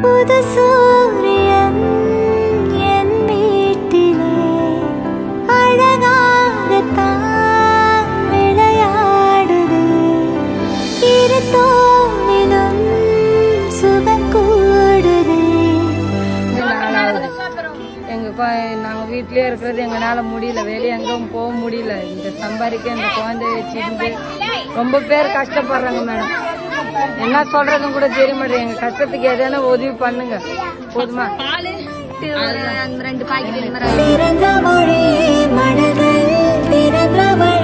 புது சூரியன் என் வீட்டிலே அழகாகத்தான் விளையாடுது இரு தோளிலும் சுகம் கூடுது நாலாவது எங்க கொ- நாங்க வீட்லயே இருக்கிறது எங்களால முடியல வெளியே எங்கும் போக முடியல இந்த சம்பாதிக்க இந்த குழந்தைய வச்சிருந்து ரொம்ப பேர் கஷ்டப்படுறாங்க மேடம் என்ன சொல்றதுன்னு கூட தெரிய மாட்டேங்குது எங்க கஷ்டத்துக்கு எதனா உதவி பண்ணுங்க போதுமா சிறந்த மொழி மனதில் திறந்தவள்